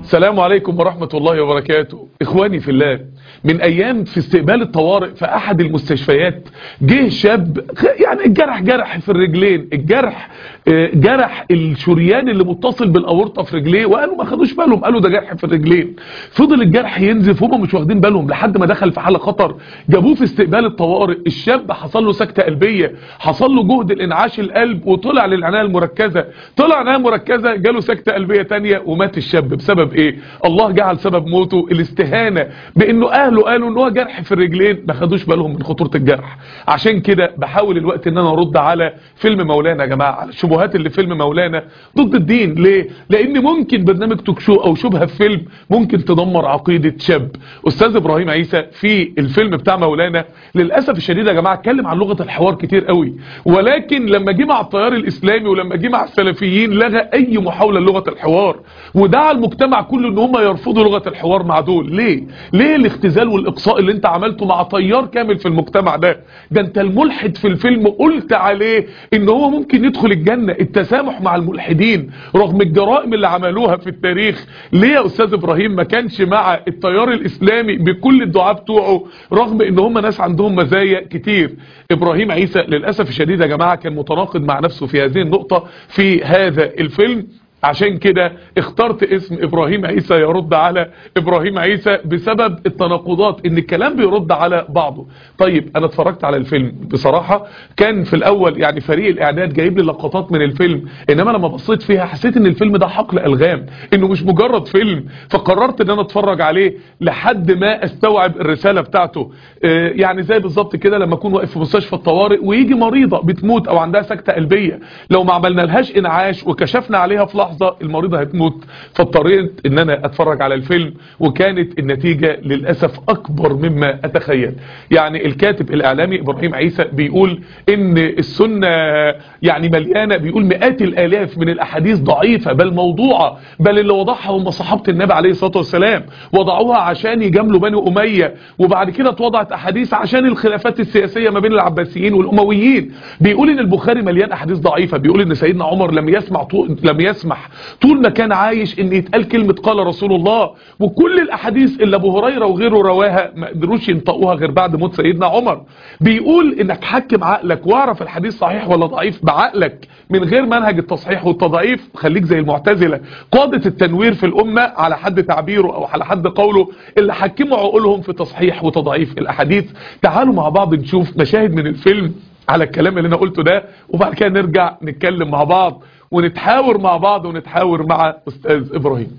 السلام عليكم ورحمة الله وبركاته اخواني في الله من ايام في استقبال الطوارئ في احد المستشفيات جه شاب يعني الجرح جرح في الرجلين الجرح آه، جرح الشريان اللي متصل بالاورطه في رجليه وقالوا ما خدوش بالهم قالوا ده جرح في الرجلين فضل الجرح ينزف هم مش واخدين بالهم لحد ما دخل في حاله خطر جابوه في استقبال الطوارئ الشاب حصل له سكته قلبيه حصل له جهد الانعاش القلب وطلع للعنايه المركزه طلع عنايه مركزه جاله سكته قلبيه تانية ومات الشاب بسبب ايه الله جعل سبب موته الاستهانه بانه اهله قالوا ان هو جرح في الرجلين ما خدوش بالهم من خطوره الجرح عشان كده بحاول الوقت ان انا ارد على فيلم مولانا يا جماعه على الشبهات اللي فيلم مولانا ضد الدين ليه لان ممكن برنامج توك شو او شبهه في فيلم ممكن تدمر عقيده شاب استاذ ابراهيم عيسى في الفيلم بتاع مولانا للاسف الشديد يا جماعه اتكلم عن لغه الحوار كتير قوي ولكن لما جه مع التيار الاسلامي ولما جه مع السلفيين لغى اي محاوله للغه الحوار ودعا المجتمع كله ان هم يرفضوا لغه الحوار مع دول ليه ليه الاختزال والاقصاء اللي انت عملته مع تيار كامل في المجتمع ده ده انت الملحد في الفيلم قلت عليه ان هو ممكن يدخل الجنه التسامح مع الملحدين رغم الجرائم اللي عملوها في التاريخ ليه يا استاذ ابراهيم ما كانش مع التيار الاسلامي بكل الدعاء بتوعه رغم ان هم ناس عندهم مزايا كتير ابراهيم عيسى للاسف الشديد يا جماعه كان متناقض مع نفسه في هذه النقطه في هذا الفيلم عشان كده اخترت اسم ابراهيم عيسى يرد على ابراهيم عيسى بسبب التناقضات ان الكلام بيرد على بعضه طيب انا اتفرجت على الفيلم بصراحة كان في الاول يعني فريق الاعداد جايب لي لقطات من الفيلم انما لما بصيت فيها حسيت ان الفيلم ده حقل الغام انه مش مجرد فيلم فقررت ان انا اتفرج عليه لحد ما استوعب الرسالة بتاعته اه يعني زي بالظبط كده لما اكون واقف في مستشفى الطوارئ ويجي مريضة بتموت او عندها سكتة قلبية لو ما عملنا لهاش انعاش وكشفنا عليها في لحظة المريضة هتموت فاضطريت ان انا اتفرج على الفيلم وكانت النتيجة للأسف اكبر مما اتخيل يعني الكاتب الاعلامي ابراهيم عيسى بيقول ان السنة يعني مليانة بيقول مئات الالاف من الاحاديث ضعيفة بل موضوعة بل اللي وضعها هم صحابة النبي عليه الصلاة والسلام وضعوها عشان يجاملوا بني امية وبعد كده اتوضعت احاديث عشان الخلافات السياسية ما بين العباسيين والامويين بيقول ان البخاري مليان احاديث ضعيفة بيقول ان سيدنا عمر لم يسمع طول لم يسمح طول ما كان عايش ان يتقال كلمة قال رسول الله وكل الاحاديث اللي ابو هريرة وغيره رواها ما قدروش ينطقوها غير بعد موت سيدنا عمر بيقول انك حكم عقلك واعرف الحديث صحيح ولا ضعيف بعقلك من غير منهج التصحيح والتضعيف خليك زي المعتزلة قادة التنوير في الامة على حد تعبيره او على حد قوله اللي حكموا عقولهم في تصحيح وتضعيف الاحاديث تعالوا مع بعض نشوف مشاهد من الفيلم على الكلام اللي انا قلته ده وبعد كده نرجع نتكلم مع بعض ونتحاور مع بعض ونتحاور مع أستاذ إبراهيم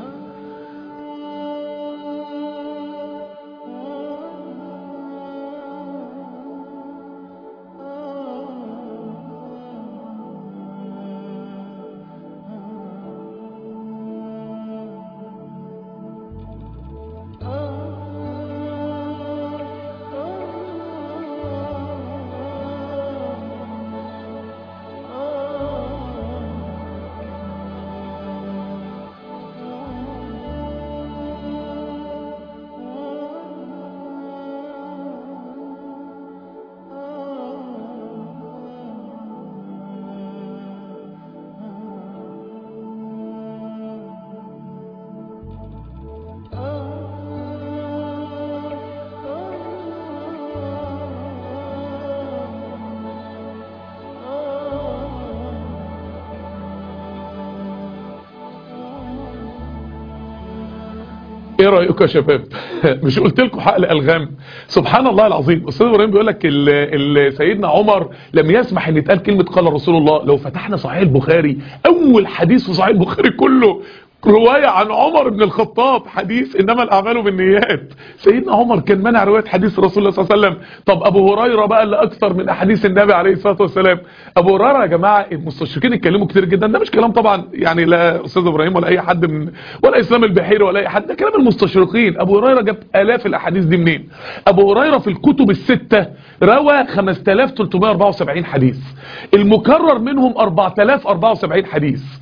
ايه رايكم يا شباب مش قلت لكم حقل الغام سبحان الله العظيم استاذ ابراهيم بيقول لك سيدنا عمر لم يسمح ان يتقال كلمه قال رسول الله لو فتحنا صحيح البخاري اول حديث في صحيح البخاري كله رواية عن عمر بن الخطاب حديث انما الاعمال بالنيات سيدنا عمر كان منع رواية حديث رسول الله صلى الله عليه وسلم طب ابو هريرة بقى اللي اكثر من احاديث النبي عليه الصلاة والسلام ابو هريرة يا جماعة المستشرقين اتكلموا كتير جدا ده مش كلام طبعا يعني لا استاذ ابراهيم ولا اي حد من ولا اسلام البحيري ولا اي حد ده كلام المستشرقين ابو هريرة جاب الاف الاحاديث دي منين ابو هريرة في الكتب الستة روى 5374 حديث المكرر منهم 4074 حديث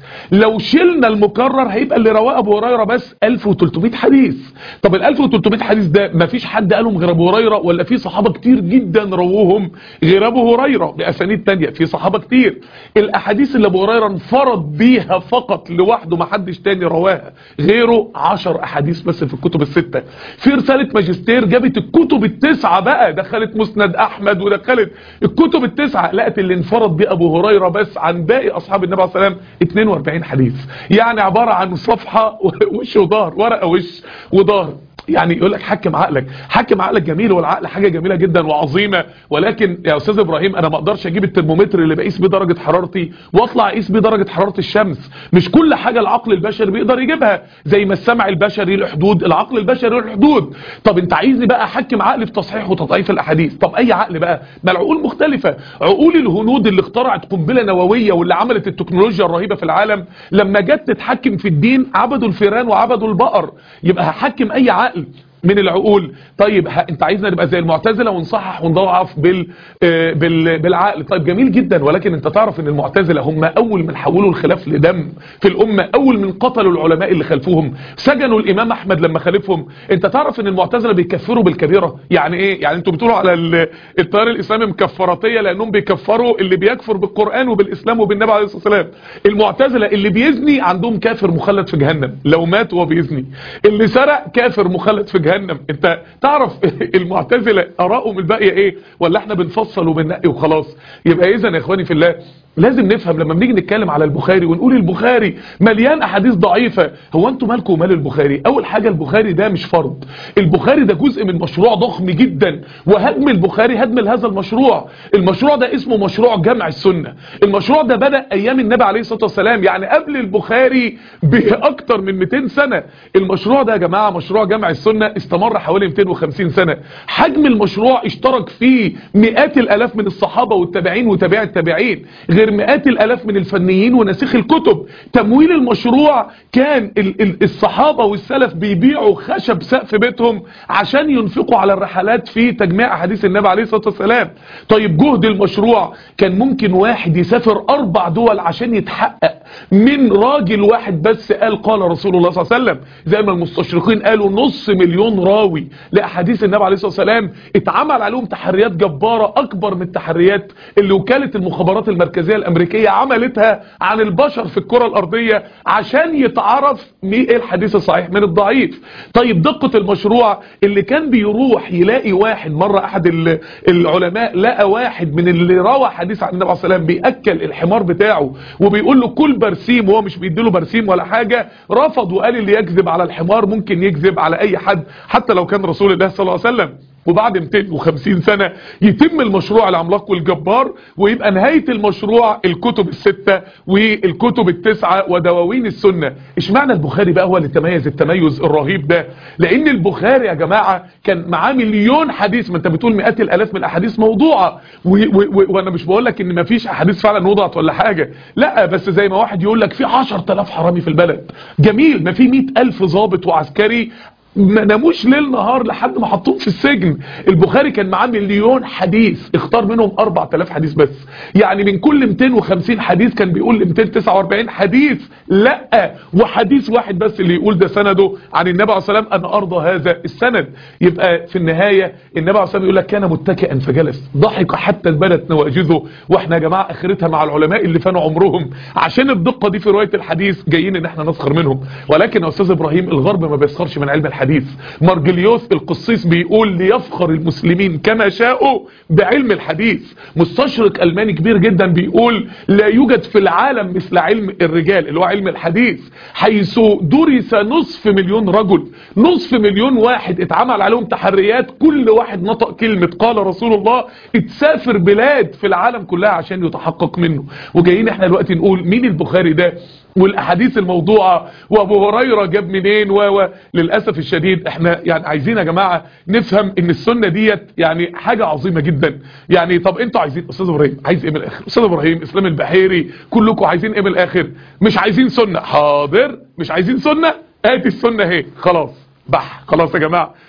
لو شلنا المكرر هيبقى اللي رواه ابو هريره بس 1300 حديث طب ال 1300 حديث ده مفيش حد قالهم غير ابو هريره ولا في صحابه كتير جدا رووهم غير ابو هريره باسانيد تانية في صحابه كتير الاحاديث اللي ابو هريره انفرد بيها فقط لوحده ما حدش تاني رواها غيره 10 احاديث بس في الكتب السته في رساله ماجستير جابت الكتب التسعه بقى دخلت مسند احمد ودخلت الكتب التسعه لقت اللي انفرد بيه ابو هريره بس عن باقي اصحاب النبي عليه الصلاه والسلام 42 حديث يعني عباره عن صفحه وش وظهر ورقه وش وظهر يعني يقول لك حكم عقلك حكم عقلك جميل والعقل حاجة جميلة جدا وعظيمة ولكن يا استاذ ابراهيم انا ما اقدرش اجيب الترمومتر اللي بقيس بيه درجة حرارتي واطلع اقيس بيه درجة حرارة الشمس مش كل حاجة العقل البشري بيقدر يجيبها زي ما السمع البشري له حدود العقل البشري له حدود طب انت عايزني بقى احكم عقلي في تصحيح وتضعيف الاحاديث طب اي عقل بقى ما العقول مختلفة عقول الهنود اللي اخترعت قنبلة نووية واللي عملت التكنولوجيا الرهيبة في العالم لما جت تتحكم في الدين عبدوا الفيران وعبدوا البقر يبقى هحكم اي عقل من العقول طيب ه... انت عايزنا نبقى زي المعتزله ونصحح ونضعف بال... آه بال... بالعقل طيب جميل جدا ولكن انت تعرف ان المعتزله هم اول من حولوا الخلاف لدم في الامه اول من قتلوا العلماء اللي خلفوهم سجنوا الامام احمد لما خالفهم انت تعرف ان المعتزله بيكفروا بالكبيره يعني ايه يعني انتوا بتقولوا على ال... التيار الاسلامي مكفراتيه لانهم بيكفروا اللي بيكفر بالقران وبالاسلام وبالنبي عليه الصلاه والسلام المعتزله اللي بيزني عندهم كافر مخلد في جهنم لو مات وهو بيزني اللي سرق كافر مخلد في جهنم انت تعرف المعتزله ارائهم الباقيه ايه ولا احنا بنفصل وبننقي وخلاص يبقى اذا يا اخواني في الله لازم نفهم لما بنيجي نتكلم على البخاري ونقول البخاري مليان احاديث ضعيفة هو انتوا مالكم ومال البخاري اول حاجة البخاري ده مش فرض البخاري ده جزء من مشروع ضخم جدا وهدم البخاري هدم لهذا المشروع المشروع ده اسمه مشروع جمع السنة المشروع ده بدأ ايام النبي عليه الصلاة والسلام يعني قبل البخاري باكتر من 200 سنة المشروع ده يا جماعة مشروع جمع السنة استمر حوالي 250 سنة حجم المشروع اشترك فيه مئات الالاف من الصحابة والتابعين وتابع التابعين غير مئات الالاف من الفنيين ونسيخ الكتب تمويل المشروع كان ال ال الصحابة والسلف بيبيعوا خشب سقف بيتهم عشان ينفقوا على الرحلات في تجميع احاديث النبي عليه الصلاة والسلام طيب جهد المشروع كان ممكن واحد يسافر اربع دول عشان يتحقق من راجل واحد بس قال قال رسول الله صلى الله عليه وسلم زي ما المستشرقين قالوا نص مليون راوي لاحاديث النبي عليه الصلاة والسلام اتعمل عليهم تحريات جبارة اكبر من التحريات اللي وكالة المخابرات المركزية الامريكية عملتها عن البشر في الكرة الارضية عشان يتعرف ايه الحديث الصحيح من الضعيف طيب دقة المشروع اللي كان بيروح يلاقي واحد مرة احد العلماء لقى واحد من اللي روى حديث عن النبي عليه الصلاة والسلام بيأكل الحمار بتاعه وبيقول له كل برسيم وهو مش بيديله برسيم ولا حاجة رفض وقال اللي يكذب على الحمار ممكن يكذب على اي حد حتى لو كان رسول الله صلى الله عليه وسلم وبعد 250 سنة يتم المشروع العملاق والجبار ويبقى نهاية المشروع الكتب الستة والكتب التسعة ودواوين السنة اشمعنى البخاري بقى هو اللي تميز التميز الرهيب ده لان البخاري يا جماعة كان معاه مليون حديث ما انت بتقول مئات الالاف من الاحاديث موضوعة وانا مش بقول لك ان مفيش احاديث فعلا وضعت ولا حاجة لا بس زي ما واحد يقول لك في 10000 حرامي في البلد جميل ما في 100000 ضابط وعسكري ما ناموش ليل نهار لحد ما حطوهم في السجن البخاري كان معاه مليون حديث اختار منهم 4000 حديث بس يعني من كل 250 حديث كان بيقول 249 حديث لا وحديث واحد بس اللي يقول ده سنده عن النبي عليه الصلاه والسلام انا ارضى هذا السند يبقى في النهايه النبي عليه الصلاه يقول لك كان متكئا فجلس ضحك حتى بدت نواجذه واحنا يا جماعه اخرتها مع العلماء اللي فانوا عمرهم عشان الدقه دي في روايه الحديث جايين ان احنا نسخر منهم ولكن يا استاذ ابراهيم الغرب ما بيسخرش من علم الحديث الحديث مارجليوس القصيص بيقول ليفخر المسلمين كما شاءوا بعلم الحديث مستشرق ألماني كبير جدا بيقول لا يوجد في العالم مثل علم الرجال اللي هو علم الحديث حيث درس نصف مليون رجل نصف مليون واحد اتعمل عليهم تحريات كل واحد نطق كلمة قال رسول الله اتسافر بلاد في العالم كلها عشان يتحقق منه وجايين احنا دلوقتي نقول مين البخاري ده والاحاديث الموضوعة وابو هريرة جاب منين و للأسف الشديد احنا يعني عايزين يا جماعة نفهم ان السنة ديت يعني حاجة عظيمة جدا يعني طب انتوا عايزين استاذ ابراهيم عايز ايه من الاخر استاذ ابراهيم اسلام البحيري كلكم عايزين ايه من الاخر مش عايزين سنة حاضر مش عايزين سنة ادي السنة اهي خلاص بح خلاص يا جماعة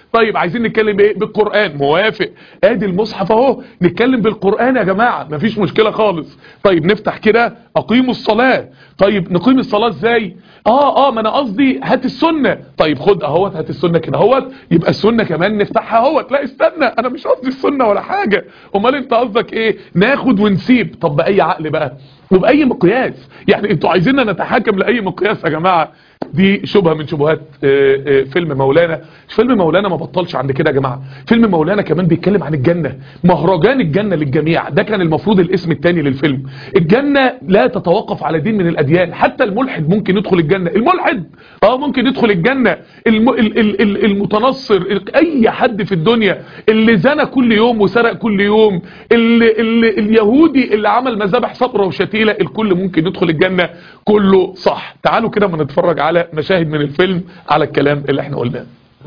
طيب عايزين نتكلم بايه بالقران موافق ادي المصحف اهو نتكلم بالقران يا جماعه مفيش مشكله خالص طيب نفتح كده اقيموا الصلاه طيب نقيم الصلاه ازاي اه اه ما انا قصدي هات السنه طيب خد اهوت هات السنه كده اهوت يبقى السنه كمان نفتحها اهوت لا استنى انا مش قصدي السنه ولا حاجه امال انت قصدك ايه ناخد ونسيب طب باي عقل بقى وباي مقياس يعني انتوا عايزيننا نتحاكم لاي مقياس يا جماعه دي شبهه من شبهات آه، آه، فيلم مولانا فيلم مولانا ما بطلش عند كده يا جماعه فيلم مولانا كمان بيتكلم عن الجنه مهرجان الجنه للجميع ده كان المفروض الاسم الثاني للفيلم الجنه لا تتوقف على دين من الاديان حتى الملحد ممكن يدخل الجنه الملحد اه ممكن يدخل الجنه الم... ال... ال... ال- المتنصر ال- اي حد في الدنيا اللي زنى كل يوم وسرق كل يوم اللي... اللي... اليهودي اللي عمل مذابح صبرة وشتيلة الكل ممكن يدخل الجنة كله صح تعالوا كده ما نتفرج على مشاهد من الفيلم على الكلام اللي احنا قلناه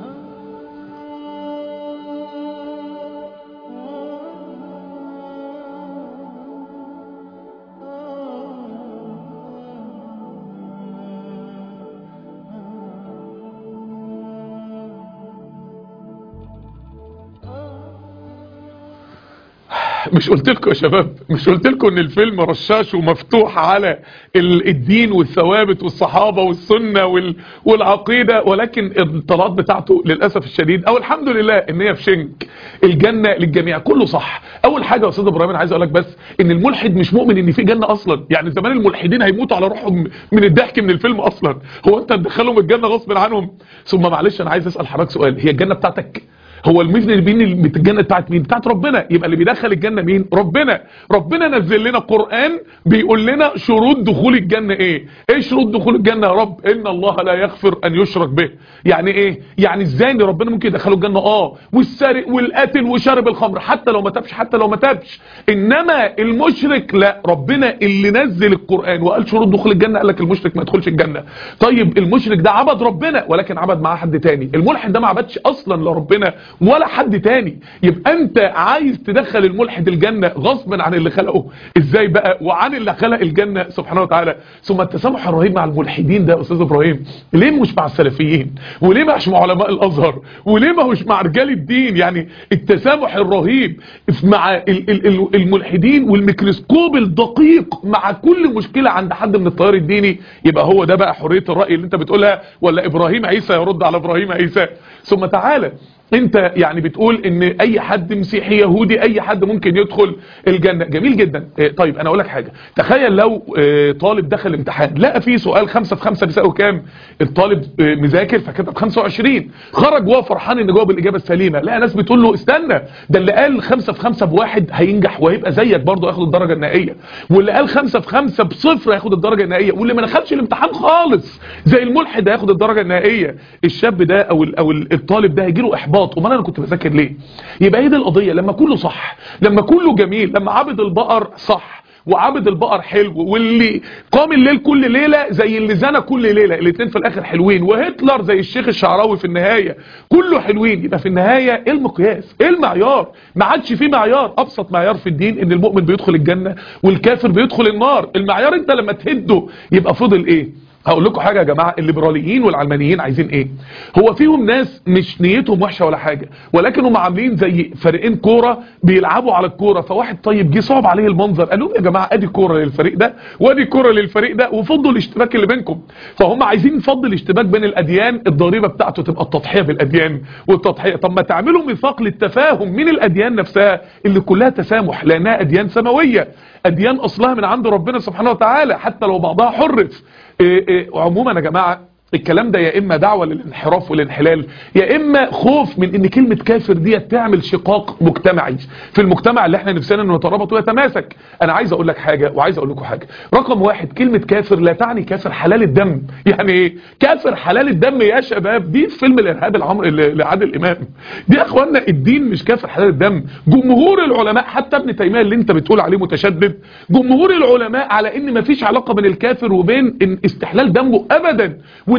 مش قلت لكم يا شباب مش قلت لكم ان الفيلم رشاش ومفتوح على ال- الدين والثوابت والصحابة والسنة وال- والعقيدة ولكن الطلعات بتاعته للأسف الشديد او الحمد لله ان هي في شنك الجنة للجميع كله صح اول حاجة يا استاذ ابراهيم انا عايز اقول لك بس ان الملحد مش مؤمن ان في جنة اصلا يعني زمان الملحدين هيموتوا على روحهم من الضحك من الفيلم اصلا هو انت تدخلهم الجنة غصب عنهم ثم معلش انا عايز اسال حضرتك سؤال هي الجنة بتاعتك هو المثل اللي بين الجنة بتاعت مين بتاعت ربنا يبقى اللي بيدخل الجنة مين ربنا ربنا نزل لنا قرآن بيقول لنا شروط دخول الجنة ايه ايه شروط دخول الجنة يا رب ان الله لا يغفر ان يشرك به يعني ايه يعني ازاي ان ربنا ممكن يدخله الجنة اه والسارق والقاتل وشارب الخمر حتى لو ما تابش حتى لو ما تابش انما المشرك لا ربنا اللي نزل القرآن وقال شروط دخول الجنة قال لك المشرك ما يدخلش الجنة طيب المشرك ده عبد ربنا ولكن عبد معاه حد تاني الملحد ده ما عبدش اصلا لربنا ولا حد تاني يبقى انت عايز تدخل الملحد الجنة غصبا عن اللي خلقه ازاي بقى وعن اللي خلق الجنة سبحانه وتعالى ثم التسامح الرهيب مع الملحدين ده يا استاذ ابراهيم ليه مش مع السلفيين وليه مش مع علماء الازهر وليه ما هوش مع رجال الدين يعني التسامح الرهيب مع ال- ال- ال- الملحدين والميكروسكوب الدقيق مع كل مشكلة عند حد من التيار الديني يبقى هو ده بقى حرية الرأي اللي انت بتقولها ولا ابراهيم عيسى يرد على ابراهيم عيسى ثم تعالى انت يعني بتقول ان اي حد مسيحي يهودي اي حد ممكن يدخل الجنة جميل جدا اه طيب انا اقول لك حاجة تخيل لو اه طالب دخل امتحان لقى فيه سؤال خمسة في خمسة بيساوي كام الطالب اه مذاكر فكتب 25 خرج وهو فرحان ان جاوب الاجابة السليمة لقى ناس بتقول له استنى ده اللي قال خمسة في خمسة بواحد هينجح وهيبقى زيك برضه ياخد الدرجة النهائية واللي قال خمسة في خمسة بصفر هياخد الدرجة النهائية واللي ما دخلش الامتحان خالص زي الملحد هياخد الدرجة النهائية الشاب ده او ال- او ال- الطالب ده هيجيله احباط امال انا كنت بذاكر ليه يبقى هي دي القضية لما كله صح لما كله جميل لما عبد البقر صح وعبد البقر حلو واللي قام الليل كل ليلة زي اللي زنى كل ليلة الاتنين في الاخر حلوين وهتلر زي الشيخ الشعراوي في النهاية كله حلوين يبقى في النهاية ايه المقياس ايه المعيار ما عادش في معيار ابسط معيار في الدين ان المؤمن بيدخل الجنة والكافر بيدخل النار المعيار انت لما تهده يبقى فضل ايه هقول لكم حاجة يا جماعة الليبراليين والعلمانيين عايزين ايه هو فيهم ناس مش نيتهم وحشة ولا حاجة ولكن هم عاملين زي فريقين كورة بيلعبوا على الكورة فواحد طيب جه صعب عليه المنظر قال لهم يا جماعة ادي كورة للفريق ده وادي كورة للفريق ده وفضوا الاشتباك اللي بينكم فهم عايزين يفضل الاشتباك بين الاديان الضريبة بتاعته تبقى التضحية بالاديان والتضحية طب ما تعملوا ميثاق للتفاهم من الاديان نفسها اللي كلها تسامح لانها اديان سماوية اديان اصلها من عند ربنا سبحانه وتعالى حتى لو بعضها حرف إيه إيه عموما يا جماعة الكلام ده يا اما دعوة للانحراف والانحلال يا اما خوف من ان كلمة كافر دي تعمل شقاق مجتمعي في المجتمع اللي احنا نفسنا انه يترابط ويتماسك انا عايز اقول لك حاجة وعايز اقول لكم حاجة رقم واحد كلمة كافر لا تعني كافر حلال الدم يعني ايه كافر حلال الدم يا شباب دي في فيلم الارهاب العمر لعادل امام دي يا اخوانا الدين مش كافر حلال الدم جمهور العلماء حتى ابن تيمية اللي انت بتقول عليه متشدد جمهور العلماء على ان مفيش علاقة بين الكافر وبين إن استحلال دمه ابدا وان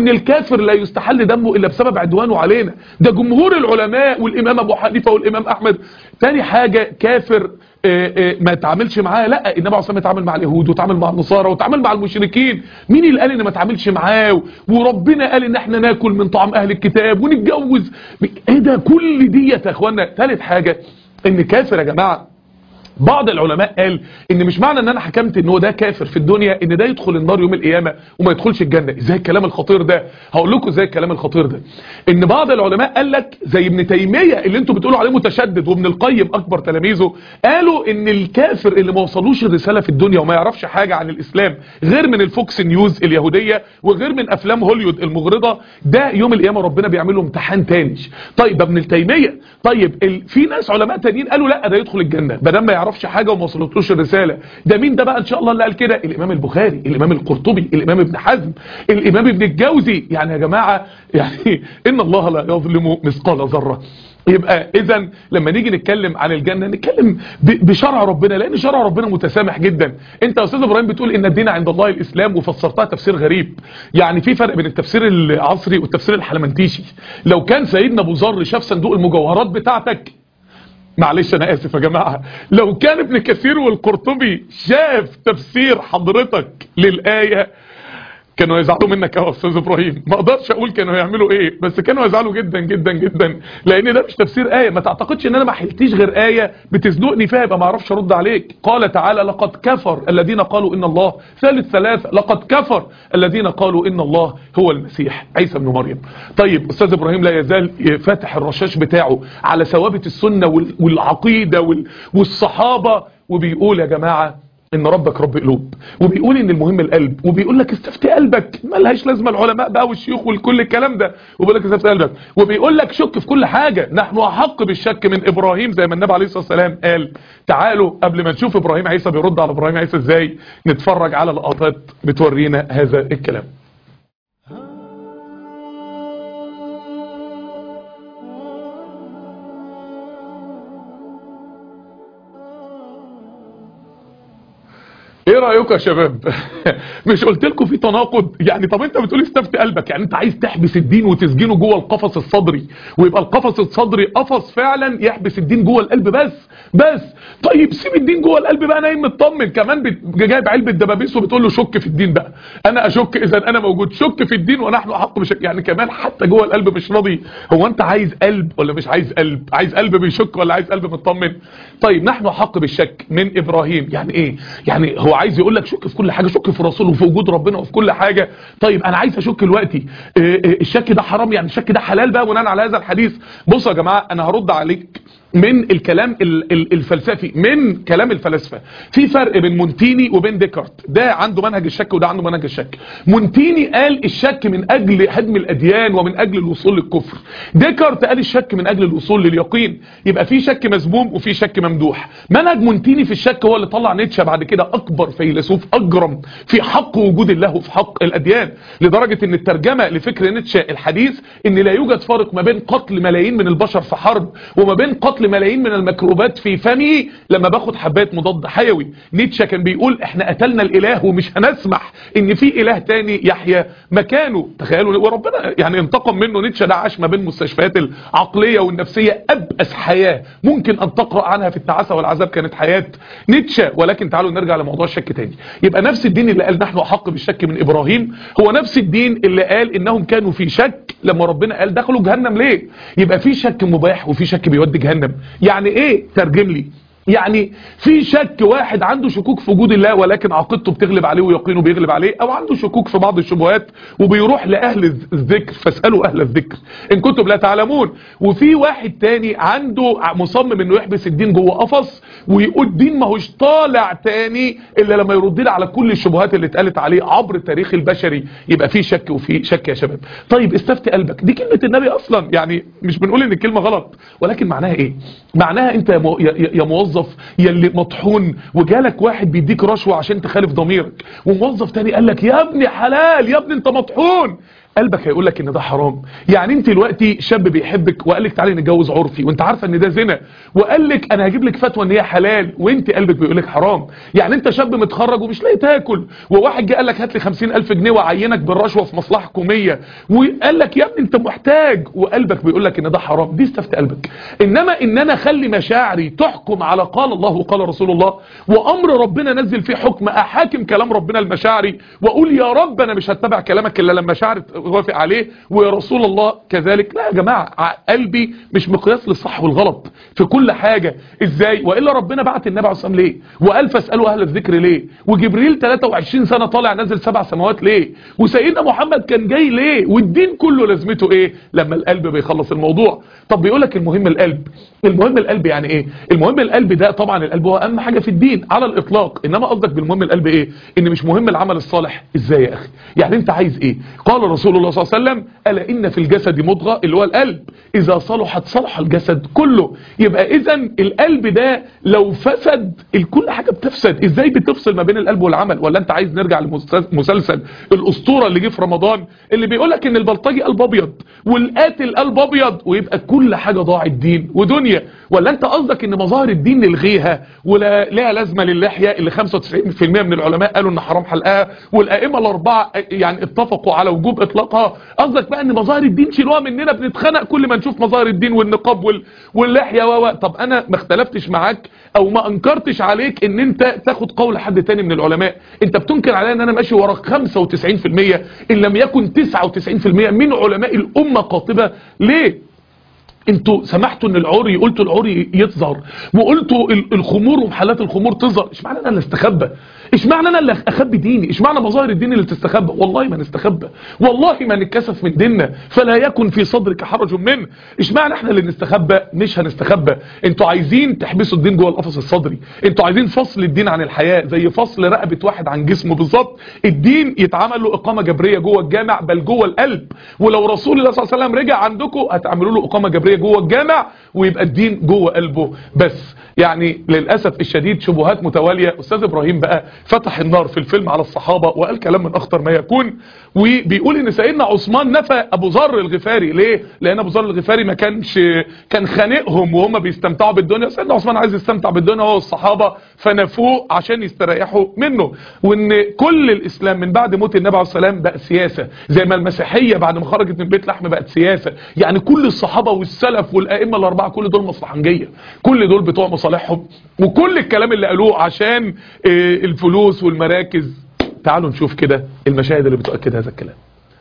وان الكافر لا يستحل دمه الا بسبب عدوانه علينا ده جمهور العلماء والامام ابو حنيفه والامام احمد تاني حاجه كافر آه، آه، ما تعاملش معاه لا النبي عليه الصلاه والسلام اتعامل مع اليهود وتعامل مع النصارى وتعامل مع المشركين مين اللي قال ان ما تعاملش معاه وربنا قال ان احنا ناكل من طعام اهل الكتاب ونتجوز ايه ده كل ديت يا اخوانا ثالث حاجه ان كافر يا جماعه بعض العلماء قال ان مش معنى ان انا حكمت ان هو ده كافر في الدنيا ان ده يدخل النار يوم القيامه وما يدخلش الجنه ازاي الكلام الخطير ده هقول لكم ازاي الكلام الخطير ده ان بعض العلماء قال لك زي ابن تيميه اللي انتوا بتقولوا عليه متشدد وابن القيم اكبر تلاميذه قالوا ان الكافر اللي ما وصلوش الرساله في الدنيا وما يعرفش حاجه عن الاسلام غير من الفوكس نيوز اليهوديه وغير من افلام هوليوود المغرضه ده يوم القيامه ربنا بيعمل له امتحان تاني طيب ده ابن تيميه طيب ال... في ناس علماء تانيين قالوا لا ده يدخل الجنه ما دام ما يعرفش حاجه وما وصلتلوش الرساله ده مين ده بقى ان شاء الله اللي قال كده الامام البخاري الامام القرطبي الامام ابن حزم الامام ابن الجوزي يعني يا جماعه يعني ان الله لا يظلم مثقال ذره يبقى اذا لما نيجي نتكلم عن الجنه نتكلم ب- بشرع ربنا لان شرع ربنا متسامح جدا انت يا استاذ ابراهيم بتقول ان الدين عند الله الاسلام وفسرتها تفسير غريب يعني في فرق بين التفسير العصري والتفسير الحلمنتيشي لو كان سيدنا ابو ذر شاف صندوق المجوهرات بتاعتك معلش انا اسف يا جماعة لو كان ابن كثير والقرطبي شاف تفسير حضرتك للآية كانوا يزعلوا منك يا استاذ ابراهيم ما اقدرش اقول كانوا يعملوا ايه بس كانوا يزعلوا جدا جدا جدا لان ده مش تفسير ايه ما تعتقدش ان انا ما حلتيش غير ايه بتزنقني فيها يبقى ما اعرفش ارد عليك قال تعالى لقد كفر الذين قالوا ان الله ثالث ثلاثه لقد كفر الذين قالوا ان الله هو المسيح عيسى ابن مريم طيب استاذ ابراهيم لا يزال فاتح الرشاش بتاعه على ثوابت السنه وال- والعقيده وال- والصحابه وبيقول يا جماعه ان ربك رب قلوب وبيقول ان المهم القلب وبيقول لك استفتي قلبك ملهاش لازمه العلماء بقى والشيوخ والكل الكلام ده وبيقول لك استفتي قلبك وبيقول لك شك في كل حاجه نحن احق بالشك من ابراهيم زي ما النبي عليه الصلاه والسلام قال تعالوا قبل ما نشوف ابراهيم عيسى بيرد على ابراهيم عيسى ازاي نتفرج على لقطات بتورينا هذا الكلام ايه رايكم يا شباب مش قلت لكم في تناقض يعني طب انت بتقول استفتي قلبك يعني انت عايز تحبس الدين وتسجنه جوه القفص الصدري ويبقى القفص الصدري قفص فعلا يحبس الدين جوه القلب بس بس طيب سيب الدين جوه القلب بقى نايم مطمن كمان بت- جايب علبه دبابيس وبتقول له شك في الدين بقى انا اشك اذا انا موجود شك في الدين ونحن احق بشك يعني كمان حتى جوه القلب مش راضي هو انت عايز قلب ولا مش عايز قلب عايز قلب بيشك ولا عايز قلب مطمن طيب نحن احق بالشك من ابراهيم يعني ايه يعني هو عايز يقول لك شك في كل حاجه شك في الرسول وفي وجود ربنا وفي كل حاجه طيب انا عايز اشك دلوقتي إيه إيه الشك ده حرام يعني الشك ده حلال بقى بناء على هذا الحديث بصوا يا جماعه انا هرد عليك من الكلام ال- ال- الفلسفي من كلام الفلاسفه في فرق بين مونتيني وبين ديكارت ده عنده منهج الشك وده عنده منهج الشك مونتيني قال الشك من اجل هدم الاديان ومن اجل الوصول للكفر ديكارت قال الشك من اجل الوصول لليقين يبقى في شك مذموم وفي شك ممدوح منهج مونتيني في الشك هو اللي طلع نيتشه بعد كده اكبر فيلسوف اجرم في حق وجود الله وفي حق الاديان لدرجه ان الترجمه لفكر نيتشه الحديث ان لا يوجد فارق ما بين قتل ملايين من البشر في حرب وما بين قتل ملايين من الميكروبات في فمي لما باخد حبات مضاد حيوي نيتشه كان بيقول احنا قتلنا الاله ومش هنسمح ان في اله تاني يحيا مكانه تخيلوا وربنا يعني انتقم منه نيتشه ده عاش ما بين مستشفيات العقليه والنفسيه ابأس حياه ممكن ان تقرا عنها في التعاسه والعذاب كانت حياه نيتشه ولكن تعالوا نرجع لموضوع الشك تاني يبقى نفس الدين اللي قال نحن احق بالشك من ابراهيم هو نفس الدين اللي قال انهم كانوا في شك لما ربنا قال دخلوا جهنم ليه يبقى في شك مباح وفي شك بيودي جهنم يعني ايه ترجم لي يعني في شك واحد عنده شكوك في وجود الله ولكن عقيدته بتغلب عليه ويقينه بيغلب عليه او عنده شكوك في بعض الشبهات وبيروح لاهل الذكر فاسالوا اهل الذكر ان كنتم لا تعلمون وفي واحد تاني عنده مصمم انه يحبس الدين جوه قفص ويقول الدين ماهوش طالع تاني الا لما يرد لي على كل الشبهات اللي اتقالت عليه عبر التاريخ البشري يبقى في شك وفي شك يا شباب طيب استفتي قلبك دي كلمه النبي اصلا يعني مش بنقول ان الكلمه غلط ولكن معناها ايه معناها انت يا مو- يا- يا يا موظف يا اللي مطحون وجالك واحد بيديك رشوه عشان تخالف ضميرك وموظف تاني قال لك يا ابني حلال يا ابني انت مطحون قلبك هيقول لك ان ده حرام يعني انت دلوقتي شاب بيحبك وقال لك تعالي نتجوز عرفي وانت عارفه ان ده زنا وقال لك انا هجيب لك فتوى ان هي حلال وانت قلبك بيقول لك حرام يعني انت شاب متخرج ومش لاقي تاكل وواحد جه قال لك هات لي 50000 جنيه واعينك بالرشوه في مصلحه حكوميه وقال لك يا ابني انت محتاج وقلبك بيقول لك ان ده حرام دي استفت قلبك انما ان انا اخلي مشاعري تحكم على قال الله وقال رسول الله وامر ربنا نزل فيه حكم احاكم كلام ربنا المشاعري واقول يا رب انا مش هتبع كلامك الا لما مشاعري توافق عليه ويا رسول الله كذلك لا يا جماعه قلبي مش مقياس للصح والغلط في كل حاجه ازاي والا ربنا بعت النبي عليه الصلاه والسلام ليه وقال فاسالوا اهل الذكر ليه وجبريل 23 سنه طالع نازل سبع سماوات ليه وسيدنا محمد كان جاي ليه والدين كله لازمته ايه لما القلب بيخلص الموضوع طب بيقول لك المهم القلب المهم القلب يعني ايه المهم القلب ده طبعا القلب هو اهم حاجه في الدين على الاطلاق انما قصدك بالمهم القلب ايه ان مش مهم العمل الصالح ازاي يا اخي يعني انت عايز ايه قال رسول الله صلى الله عليه وسلم الا ان في الجسد مضغه اللي هو القلب اذا صلحت صلح الجسد كله يبقى اذا القلب ده لو فسد كل حاجه بتفسد ازاي بتفصل ما بين القلب والعمل ولا انت عايز نرجع لمسلسل الاسطوره اللي جه في رمضان اللي بيقول لك ان البلطجي قلب ابيض والقاتل قلب ابيض ويبقى كل حاجه ضاعت دين ودنيا ولا انت قصدك ان مظاهر الدين نلغيها ولا لها لازمه للحيه اللي 95% من العلماء قالوا ان حرام حلقها والائمه الاربعه يعني اتفقوا على وجوب اطلاقها قصدك بقى ان مظاهر الدين شيلوها مننا بنتخنق كل ما نشوف مظاهر الدين والنقاب وال... واللحيه و طب انا ما اختلفتش معاك او ما انكرتش عليك ان انت تاخد قول حد تاني من العلماء انت بتنكر عليا ان انا ماشي ورا 95% ان لم يكن 99% من علماء الامه قاطبه ليه انتوا سمحتوا ان العري قلتوا العري يظهر وقلتوا الخمور ومحلات الخمور تظهر اشمعنى انا اللي استخبى اشمعنى انا اللي اخبي ديني اشمعنى مظاهر الدين اللي تستخبى والله ما نستخبى والله ما نتكسف من ديننا فلا يكن في صدرك حرج منه اشمعنى احنا اللي نستخبى مش هنستخبى انتوا عايزين تحبسوا الدين جوه القفص الصدري انتوا عايزين فصل الدين عن الحياه زي فصل رقبه واحد عن جسمه بالظبط الدين يتعمل له اقامه جبريه جوه الجامع بل جوه القلب ولو رسول الله صلى الله عليه وسلم رجع عندكم هتعملوا له اقامه جبريه جوه الجامع ويبقى الدين جوه قلبه بس يعني للأسف الشديد شبهات متوالية أستاذ إبراهيم بقى فتح النار في الفيلم على الصحابة وقال كلام من أخطر ما يكون وبيقول إن سيدنا عثمان نفى أبو ذر الغفاري ليه؟ لأن أبو ذر الغفاري ما كانش كان خانقهم وهم بيستمتعوا بالدنيا سيدنا عثمان عايز يستمتع بالدنيا هو والصحابة فنفوه عشان يستريحوا منه وإن كل الإسلام من بعد موت النبي عليه السلام بقى سياسة زي ما المسيحية بعد ما خرجت من بيت لحم بقت سياسة يعني كل الصحابة والسلف والأئمة الأربعة كل دول مصلحنجية كل دول بتوع مصالحهم وكل الكلام اللي قالوه عشان الفلوس والمراكز تعالوا نشوف كده المشاهد اللي بتؤكد هذا الكلام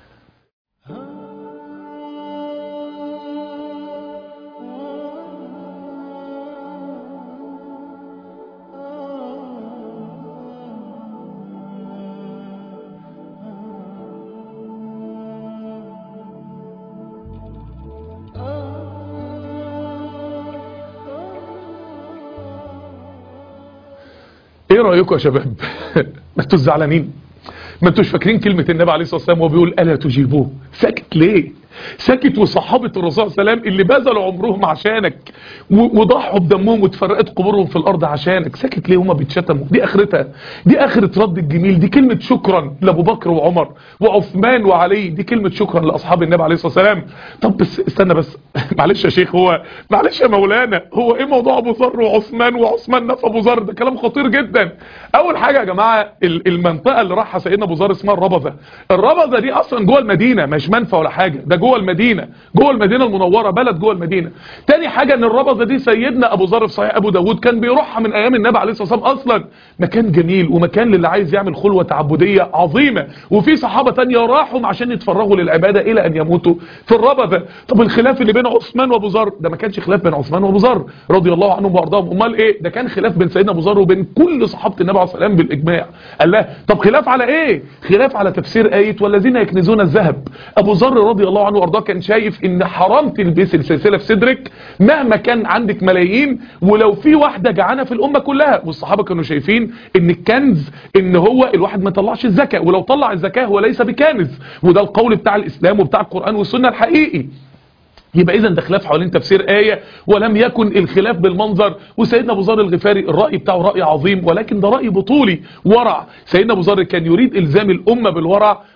ايه رايكم يا شباب ما انتوا زعلانين ما انتوش فاكرين كلمة النبي عليه الصلاة والسلام وهو بيقول ألا تجيبوه ساكت ليه ساكت وصحابة الرسول صلى الله عليه وسلم اللي بذلوا عمرهم عشانك وضحوا بدمهم وتفرقت قبورهم في الأرض عشانك ساكت ليه هما بيتشتموا دي آخرتها دي آخرة رد الجميل دي كلمة شكرا لأبو بكر وعمر وعثمان وعلي دي كلمة شكرا لأصحاب النبي عليه الصلاة والسلام طب بس استنى بس معلش يا شيخ هو معلش يا مولانا هو ايه موضوع أبو ذر وعثمان وعثمان نفى أبو ذر ده كلام خطير جدا أول حاجة يا جماعة المنطقة اللي راحها سيدنا أبو ذر اسمها الربذة الربذة دي أصلا جوه المدينة مش منفى ولا حاجة ده جوه المدينة جوه المدينة المنورة بلد جوه المدينة تاني حاجة ان الربذة دي سيدنا ابو ذر في صحيح ابو داود كان بيروحها من ايام النبي عليه الصلاة والسلام اصلا مكان جميل ومكان للي عايز يعمل خلوة تعبدية عظيمة وفي صحابة تانية راحوا عشان يتفرغوا للعبادة الى ان يموتوا في الربذة طب الخلاف اللي بين عثمان وابو ذر ده ما كانش خلاف بين عثمان وابو ذر رضي الله عنهم وارضاهم امال ايه ده كان خلاف بين سيدنا ابو ذر وبين كل صحابة النبي عليه الصلاة والسلام بالاجماع قال له طب خلاف على ايه خلاف على تفسير ايه والذين يكنزون الذهب ابو ذر رضي الله عنه وارضاه كان شايف ان حرام تلبسي السلسله في صدرك مهما كان عندك ملايين ولو في واحده جعانه في الامه كلها والصحابه كانوا شايفين ان الكنز ان هو الواحد ما يطلعش الزكاه ولو طلع الزكاه هو ليس بكنز وده القول بتاع الاسلام وبتاع القران والسنه الحقيقي يبقى اذا ده خلاف حوالين تفسير آية ولم يكن الخلاف بالمنظر وسيدنا ابو ذر الغفاري الرأي بتاعه رأي عظيم ولكن ده رأي بطولي ورع سيدنا ابو ذر كان يريد الزام الامة بالورع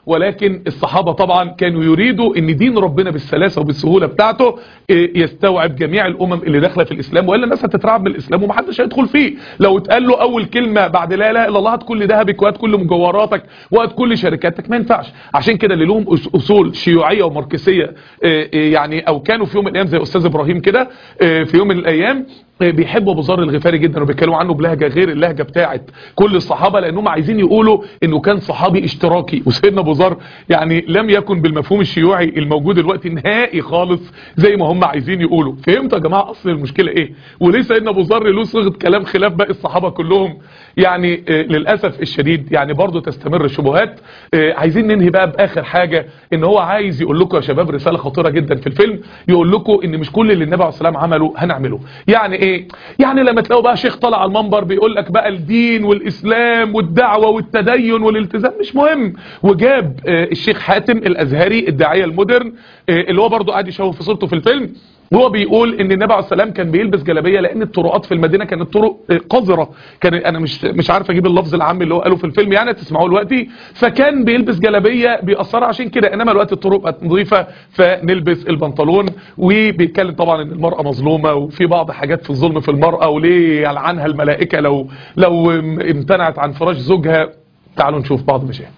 ولكن الصحابة طبعا كانوا يريدوا ان دين ربنا بالسلاسة وبالسهولة بتاعته إيه، يستوعب جميع الامم اللي داخله في الاسلام والا الناس هتترعب من الاسلام ومحدش هيدخل فيه لو اتقال له اول كلمة بعد لا اله الا الله هات كل ذهبك وهات كل مجوهراتك وهات كل شركاتك ما ينفعش عشان كده اللي لهم أس- اصول شيوعية وماركسية إيه، إيه، يعني او كانوا في يوم من الايام زي استاذ ابراهيم كده إيه، في يوم من الايام بيحبوا ابو ذر الغفاري جدا وبيتكلموا عنه بلهجه غير اللهجه بتاعت كل الصحابه لانهم عايزين يقولوا انه كان صحابي اشتراكي وسيدنا ابو ذر يعني لم يكن بالمفهوم الشيوعي الموجود دلوقتي نهائي خالص زي ما هم عايزين يقولوا فهمتوا يا جماعه اصل المشكله ايه وليه سيدنا ابو ذر له صيغه كلام خلاف باقي الصحابه كلهم يعني آه، للاسف الشديد يعني برضه تستمر الشبهات آه، عايزين ننهي بقى باخر حاجه ان هو عايز يقول لكم يا شباب رساله خطيره جدا في الفيلم يقول لكم ان مش كل اللي النبي عليه الصلاه والسلام عمله هنعمله يعني ايه يعني لما تلاقوا بقى شيخ طالع على المنبر بيقول لك بقى الدين والاسلام والدعوه والتدين والالتزام مش مهم وجاب آه، الشيخ حاتم الازهري الداعيه المودرن آه، اللي هو برضه قاعد يشوه في صورته في الفيلم وهو بيقول ان النبي عليه السلام كان بيلبس جلابيه لان الطرقات في المدينه كانت طرق آه، قذره كان انا مش مش عارف اجيب اللفظ العام اللي هو قاله في الفيلم يعني تسمعوه دلوقتي فكان بيلبس جلابيه بيأثر عشان كده انما الوقت الطرق بقت نظيفه فنلبس البنطلون وبيتكلم طبعا ان المراه مظلومه وفي بعض حاجات في الظلم في المراه وليه يلعنها الملائكه لو لو امتنعت عن فراش زوجها تعالوا نشوف بعض المشاهد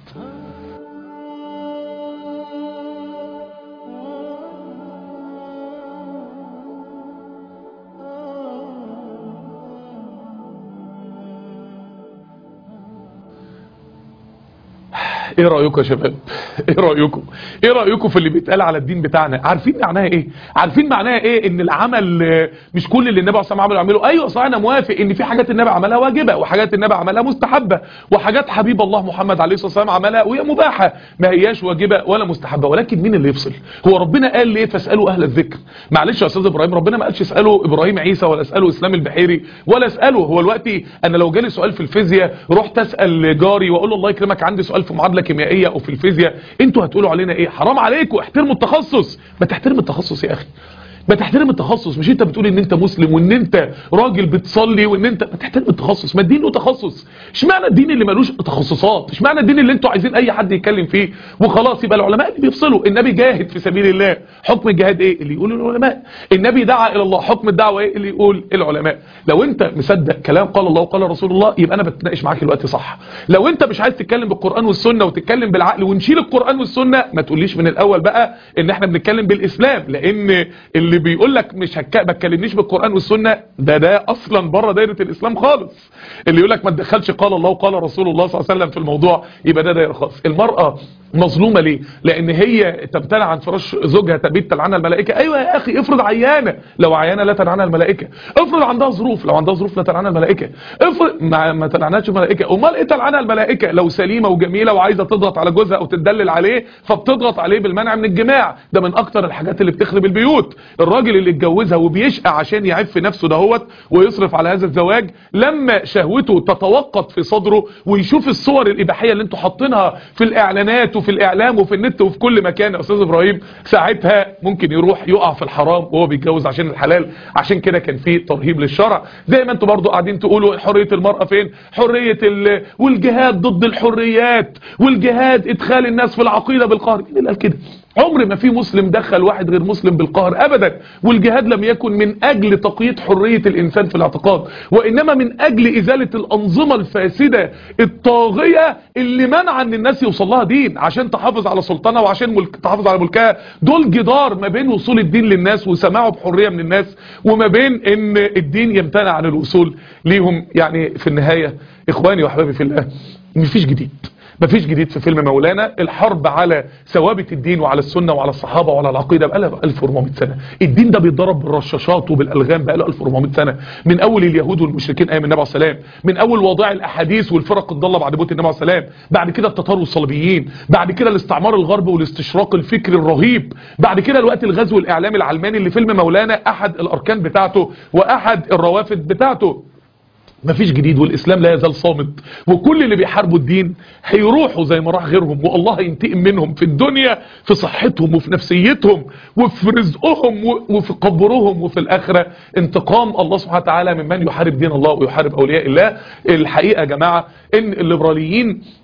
ايه رايكم يا شباب ايه رايكم ايه رايكم في اللي بيتقال على الدين بتاعنا عارفين معناها ايه عارفين معناها ايه ان العمل آه، مش كل اللي النبي عليه الصلاه والسلام عمله يعمله ايوه صح انا موافق ان في حاجات النبي عملها واجبه وحاجات النبي عملها مستحبه وحاجات حبيب الله محمد عليه الصلاه والسلام عملها وهي مباحه ما هياش واجبه ولا مستحبه ولكن مين اللي يفصل هو ربنا قال ليه فاسالوا اهل الذكر معلش يا استاذ ابراهيم ربنا ما قالش اسالوا ابراهيم عيسى ولا اسالوا اسلام البحيري ولا اساله هو دلوقتي انا لو جالي سؤال في الفيزياء رحت اسال جاري واقول له الله يكرمك عندي سؤال في معادله كيميائيه او في الفيزياء انتوا هتقولوا علينا ايه حرام عليكم احترموا التخصص ما تحترم التخصص يا اخي ما تحترم التخصص مش انت بتقول ان انت مسلم وان انت راجل بتصلي وان انت ما تحترم التخصص ما الدين له تخصص اشمعنى الدين اللي ملوش تخصصات اشمعنى الدين اللي انتوا عايزين اي حد يتكلم فيه وخلاص يبقى العلماء اللي بيفصلوا النبي جاهد في سبيل الله حكم الجهاد ايه اللي يقول العلماء النبي دعا الى الله حكم الدعوه ايه اللي يقول العلماء لو انت مصدق كلام قال الله وقال رسول الله يبقى انا بتناقش معاك دلوقتي صح لو انت مش عايز تتكلم بالقران والسنه وتتكلم بالعقل ونشيل القران والسنه ما تقوليش من الاول بقى ان احنا بنتكلم بالاسلام لان اللي بيقول لك مش هك... ما تكلمنيش بالقران والسنه ده ده اصلا بره دايره الاسلام خالص اللي يقول لك ما تدخلش قال الله وقال رسول الله صلى الله عليه وسلم في الموضوع يبقى ده دايره خالص المراه مظلومه ليه لان هي تمتنع عن فراش زوجها تبيت تلعنها الملائكه ايوه يا اخي افرض عيانه لو عيانه لا تلعنها الملائكه افرض عندها ظروف لو عندها ظروف لا تلعنها الملائكه افرض ما, ما تلعنهاش الملائكه امال ايه تلعنها الملائكه لو سليمه وجميله وعايزه تضغط على جوزها او تدلل عليه فبتضغط عليه بالمنع من الجماع ده من اكتر الحاجات اللي بتخرب البيوت الراجل اللي اتجوزها وبيشقى عشان يعف نفسه دهوت ويصرف على هذا الزواج لما شهوته تتوقد في صدره ويشوف الصور الاباحيه اللي انتوا حاطينها في الاعلانات وفي الاعلام وفي النت وفي كل مكان يا استاذ ابراهيم ساعتها ممكن يروح يقع في الحرام وهو بيتجوز عشان الحلال عشان كده كان في ترهيب للشرع زي ما انتوا برضو قاعدين تقولوا حريه المراه فين حريه ال... والجهاد ضد الحريات والجهاد ادخال الناس في العقيده بالقهر مين اللي قال كده عمر ما في مسلم دخل واحد غير مسلم بالقهر ابدا والجهاد لم يكن من اجل تقييد حرية الانسان في الاعتقاد وانما من اجل ازالة الانظمة الفاسدة الطاغية اللي منع ان الناس يوصل لها دين عشان تحافظ على سلطانها وعشان ملك تحافظ على ملكها دول جدار ما بين وصول الدين للناس وسماعه بحرية من الناس وما بين ان الدين يمتنع عن الوصول ليهم يعني في النهاية اخواني واحبابي في الله مفيش جديد مفيش جديد في فيلم مولانا الحرب على ثوابت الدين وعلى السنة وعلى الصحابة وعلى العقيدة بقالها 1400 سنة الدين ده بيتضرب بالرشاشات وبالألغام بقاله 1400 سنة من أول اليهود والمشركين أيام النبي عليه السلام من أول وضع الأحاديث والفرق الضالة بعد موت النبي عليه السلام بعد كده التتار والصليبيين بعد كده الاستعمار الغربي والاستشراق الفكري الرهيب بعد كده الوقت الغزو الإعلامي العلماني اللي فيلم مولانا أحد الأركان بتاعته وأحد الروافد بتاعته مفيش جديد والاسلام لا يزال صامت وكل اللي بيحاربوا الدين هيروحوا زي ما راح غيرهم والله ينتقم منهم في الدنيا في صحتهم وفي نفسيتهم وفي رزقهم وفي قبرهم وفي الاخره انتقام الله سبحانه وتعالى ممن يحارب دين الله ويحارب اولياء الله الحقيقه يا جماعه ان الليبراليين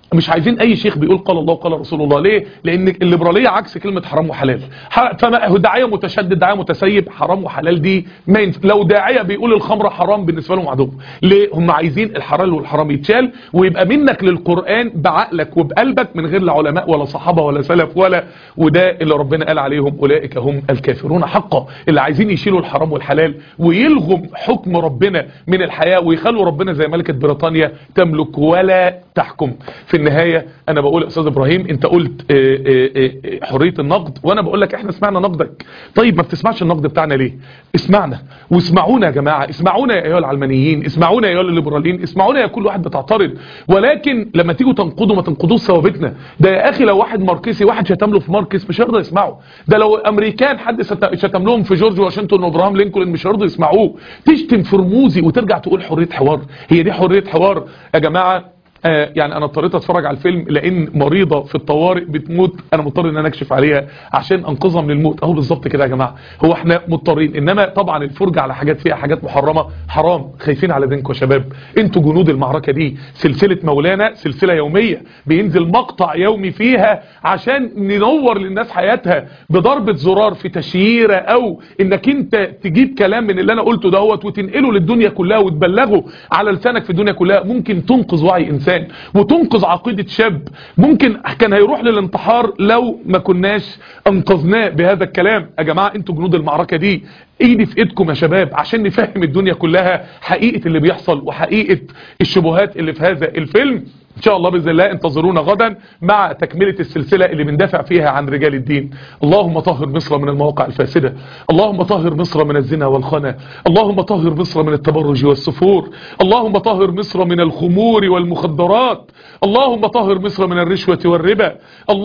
مش عايزين اي شيخ بيقول قال الله وقال رسول الله ليه لان الليبراليه عكس كلمه حرام وحلال ح- فما هو داعيه متشدد داعيه متسيب حرام وحلال دي ما ينف... لو داعيه بيقول الخمره حرام بالنسبه لهم عدو ليه هم عايزين الحلال والحرام يتشال ويبقى منك للقران بعقلك وبقلبك من غير لا علماء ولا صحابه ولا سلف ولا وده اللي ربنا قال عليهم اولئك هم الكافرون حقا اللي عايزين يشيلوا الحرام والحلال ويلغوا حكم ربنا من الحياه ويخلوا ربنا زي ملكه بريطانيا تملك ولا تحكم في النهايه انا بقول يا استاذ ابراهيم انت قلت آه، آه، آه، حريه النقد وانا بقول لك احنا سمعنا نقدك طيب ما بتسمعش النقد بتاعنا ليه اسمعنا واسمعونا يا جماعه اسمعونا يا ايها العلمانيين اسمعونا يا ايها الليبراليين اسمعونا يا كل واحد بتعترض ولكن لما تيجوا تنقدوا ما تنقدوش ثوابتنا ده يا اخي لو واحد ماركسي واحد شتم له في ماركس مش هيرضى يسمعه ده لو امريكان حد ست- شتم لهم في جورج واشنطن وابراهام لينكولن مش هيرضوا يسمعوه تشتم في رموزي وترجع تقول حريه حوار هي دي حريه حوار يا جماعه آه، يعني انا اضطريت اتفرج على الفيلم لان مريضة في الطوارئ بتموت انا مضطر ان انا اكشف عليها عشان انقذها من الموت اهو بالظبط كده يا جماعة هو احنا مضطرين انما طبعا الفرجة على حاجات فيها حاجات محرمة حرام خايفين على دينكم يا شباب انتوا جنود المعركة دي سلسلة مولانا سلسلة يومية بينزل مقطع يومي فيها عشان ننور للناس حياتها بضربة زرار في تشييرة او انك انت تجيب كلام من اللي انا قلته دوت وتنقله للدنيا كلها وتبلغه على لسانك في الدنيا كلها ممكن تنقذ وعي انسان وتنقذ عقيدة شاب ممكن كان هيروح للانتحار لو ما كناش انقذناه بهذا الكلام يا جماعة انتوا جنود المعركة دي ايدي في ايدكم يا شباب عشان نفهم الدنيا كلها حقيقة اللي بيحصل وحقيقة الشبهات اللي في هذا الفيلم ان شاء الله باذن الله انتظرونا غدا مع تكمله السلسله اللي بندافع فيها عن رجال الدين اللهم طهر مصر من المواقع الفاسده اللهم طهر مصر من الزنا والخنا اللهم طهر مصر من التبرج والسفور اللهم طهر مصر من الخمور والمخدرات اللهم طهر مصر من الرشوه والربا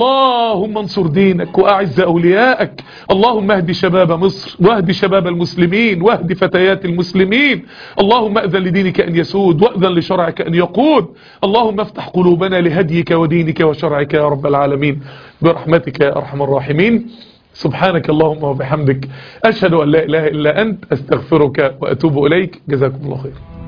اللهم انصر دينك واعز اوليائك اللهم اهد شباب مصر واهد شباب المسلمين واهد فتيات المسلمين اللهم اذن لدينك ان يسود واذن لشرعك ان يقود اللهم افتح قلوبنا لهديك ودينك وشرعك يا رب العالمين برحمتك يا ارحم الراحمين سبحانك اللهم وبحمدك اشهد ان لا اله الا انت استغفرك واتوب اليك جزاكم الله خير